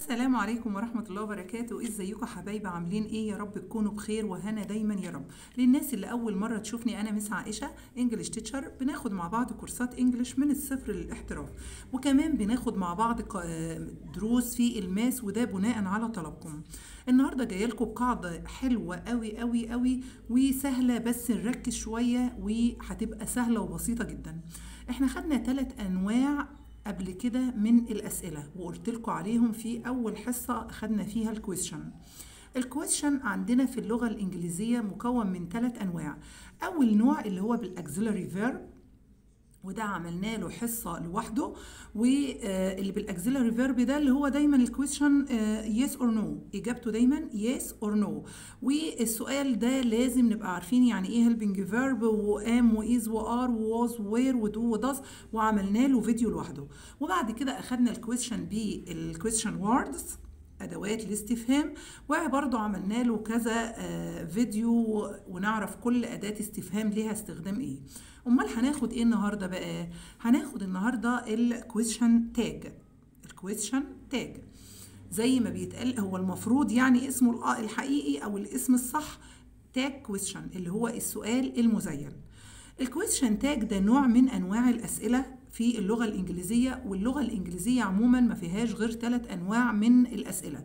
السلام عليكم ورحمة الله وبركاته ازيكم حبايبي عاملين ايه يا رب تكونوا بخير وهنا دايما يا رب للناس اللي اول مرة تشوفني انا مس عائشة انجلش تيتشر بناخد مع بعض كورسات انجلش من الصفر للاحتراف وكمان بناخد مع بعض ق- دروس في الماس وده بناء على طلبكم النهارده جايه لكم بقاعده حلوه قوي قوي قوي وسهله بس نركز شويه وهتبقى سهله وبسيطه جدا احنا خدنا ثلاث انواع قبل كده من الأسئلة وقلت لكم عليهم في أول حصة خدنا فيها الكويشن الكويشن عندنا في اللغة الإنجليزية مكون من ثلاث أنواع أول نوع اللي هو بالأكزيلري فيرب وده عملنا له حصه لوحده واللي بالاكزيلري فيرب ده اللي هو دايما الكويشن يس اور نو اجابته دايما يس اور نو والسؤال ده لازم نبقى عارفين يعني ايه هيلبنج فيرب وام وايز وار وواز وير ودو وداز وعملنا له فيديو لوحده وبعد كده اخدنا الكويشن بالكويشن ووردز ادوات الاستفهام وبرضه عملنا له كذا آه، فيديو ونعرف كل اداه استفهام ليها استخدام ايه امال هناخد ايه النهارده بقى هناخد النهارده الكويشن تاج الكويشن تاج زي ما بيتقال هو المفروض يعني اسمه الآ- الحقيقي او الاسم الصح تاج كويشن اللي هو السؤال المزين الكويشن تاج ده نوع من انواع الاسئله في اللغه الانجليزيه واللغه الانجليزيه عموما ما فيهاش غير ثلاث انواع من الاسئله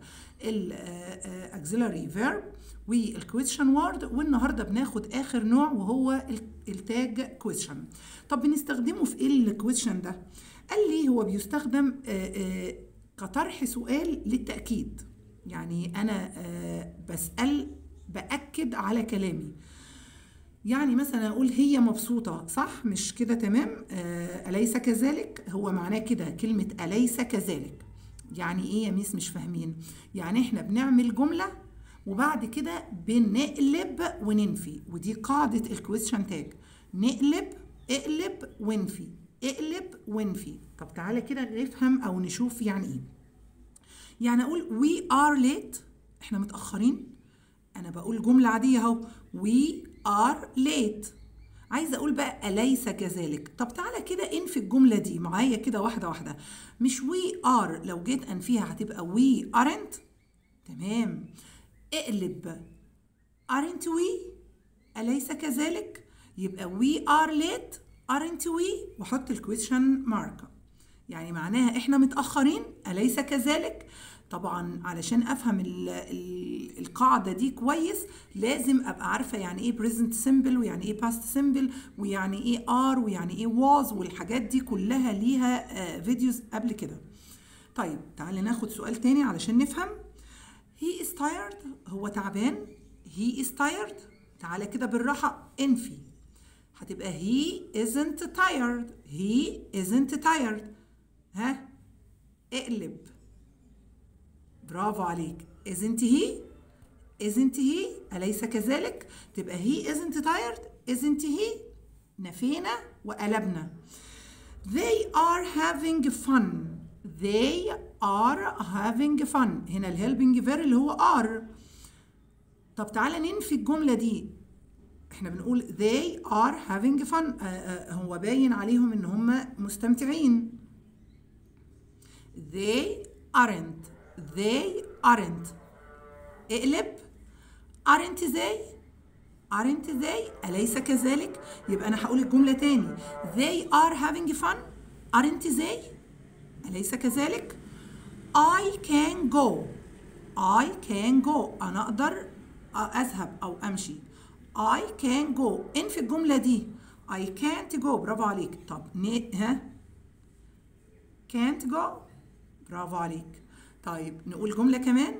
الاكسلري فيرب والكويشن وورد والنهارده بناخد اخر نوع وهو التاج كويشن طب بنستخدمه في ايه الكويشن ده قال لي هو بيستخدم آه، آه، كطرح سؤال للتاكيد يعني انا آه، بسال باكد على كلامي يعني مثلا اقول هي مبسوطه صح مش كده تمام آه اليس كذلك هو معناه كده كلمه اليس كذلك يعني ايه يا ميس مش فاهمين يعني احنا بنعمل جمله وبعد كده بنقلب وننفي ودي قاعده الكويشن تاج نقلب اقلب وانفي اقلب وانفي طب تعالى كده نفهم او نشوف يعني ايه يعني اقول we are late احنا متاخرين انا بقول جمله عاديه اهو we are late عايزه اقول بقى اليس كذلك طب تعالى كده انفي الجمله دي معايا كده واحده واحده مش we are لو جيت انفيها هتبقى we aren't تمام اقلب aren't we أليس كذلك؟ يبقى we are late aren't we وحط الكويشن مارك يعني معناها احنا متأخرين أليس كذلك؟ طبعا علشان افهم ال ال القاعده دي كويس لازم ابقى عارفه يعني ايه present simple ويعني ايه past simple ويعني ايه are ويعني ايه was والحاجات دي كلها ليها آه، فيديوز قبل كده طيب تعالى ناخد سؤال تاني علشان نفهم he is tired هو تعبان he is tired تعالى كده بالراحة انفي هتبقى he isn't tired he isn't tired ها اقلب برافو عليك isn't he isn't he أليس كذلك تبقى he isn't tired isn't he نفينا وقلبنا They are having fun. They are having fun. هنا الهيلبنج فير اللي هو are. طب تعالى ننفي الجملة دي. احنا بنقول they are having fun. آه آه هو باين عليهم ان هم مستمتعين. They aren't. They aren't. اقلب aren't they aren't they أليس كذلك يبقى أنا هقول الجملة تاني they are having fun aren't they أليس كذلك I can go I can go أنا أقدر أذهب أو أمشي I can go انفي الجملة دي I can't go برافو عليك طب ن- ها can't go برافو عليك طيب نقول جملة كمان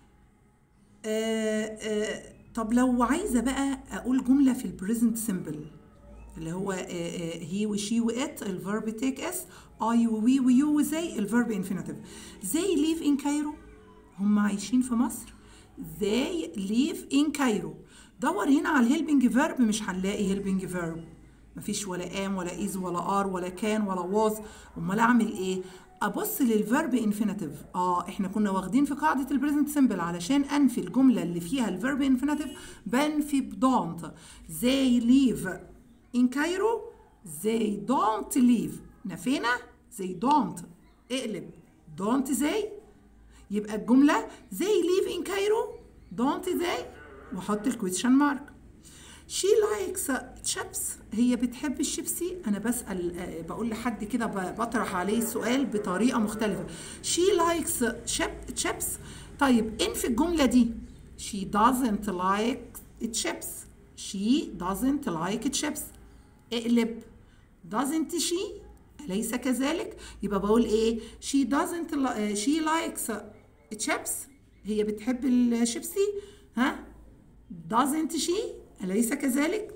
آه آه طب لو عايزه بقى اقول جمله في البريزنت سيمبل اللي هو هي وشي وات الفيرب تيك اس اي وي ويو وزي الفيرب انفينيتيف زي ليف ان كايرو هم عايشين في مصر they live in كايرو دور هنا على الهيلبنج فيرب مش هنلاقي هيلبنج فيرب مفيش ولا ام ولا از ولا ار ولا كان ولا واز امال اعمل ايه ابص للفيرب انفينيتيف اه احنا كنا واخدين في قاعده البريزنت سيمبل علشان انفي الجمله اللي فيها الفيرب انفينيتيف بنفي بدونت they live in كايرو they don't live نفينا they don't اقلب don't they يبقى الجملة they live in Cairo don't they واحط الكويشن مارك she likes chips هي بتحب الشيبسي انا بسال آه، بقول لحد كده ب- بطرح عليه السؤال بطريقه مختلفه she likes chip chips طيب ان في الجمله دي she doesn't like chips she doesn't like chips اقلب doesn't she أليس كذلك؟ يبقى بقول إيه؟ she doesn't li- she likes chips هي بتحب الشيبسي ها؟ doesn't she أليس كذلك؟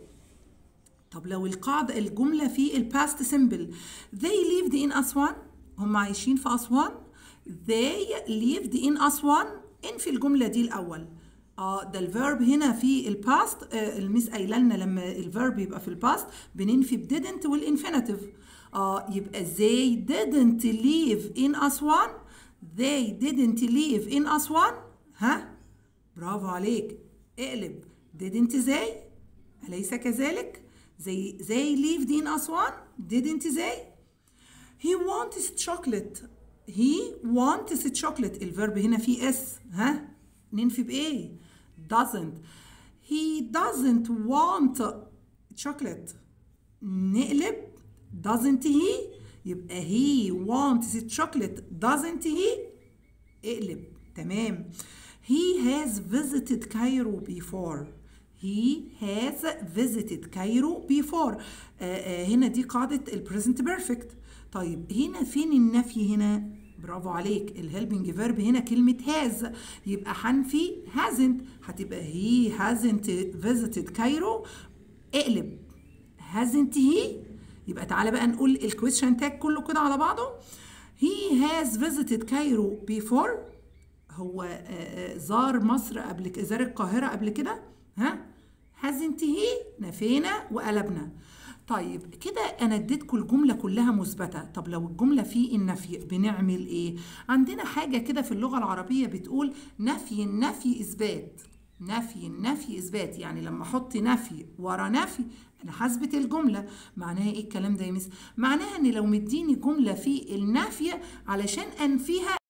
طب لو القاعدة الجملة في الباست سيمبل they lived in أسوان هم عايشين في أسوان they lived in أسوان إن في الجملة دي الأول اه ده الفيرب هنا في الباست آه الميس قايله لنا لما الفيرب يبقى في الباست بننفي ب didn't والانفينيتيف اه يبقى they didn't live in أسوان they didn't live in أسوان ها برافو عليك اقلب didn't they أليس كذلك زي they lived in أسوان didn't they he wants chocolate he wants chocolate الفيرب هنا فيه اس ها ننفي بايه doesn't he doesn't want chocolate نقلب doesn't he يبقى he wants chocolate doesn't he اقلب تمام he has visited Cairo before he has visited Cairo before آه آه هنا دي قاعدة البريزنت بيرفكت طيب هنا فين النفي هنا برافو عليك الهيلبنج فيرب هنا كلمة has يبقى هنفي hasn't هتبقى he hasn't visited Cairo اقلب hasn't he يبقى تعالى بقى نقول الكويشن تاج كله كده على بعضه he has visited Cairo before هو آه، آه، زار مصر قبل ك- زار القاهرة قبل كده ها hasn't he نفينا وقلبنا طيب كده انا اديتكم الجمله كلها مثبته طب لو الجمله في النفي بنعمل ايه عندنا حاجه كده في اللغه العربيه بتقول نفي النفي اثبات نفي النفي اثبات يعني لما احط نفي ورا نفي انا هثبت الجمله معناها ايه الكلام ده يا مس معناها ان لو مديني جمله في النفي علشان انفيها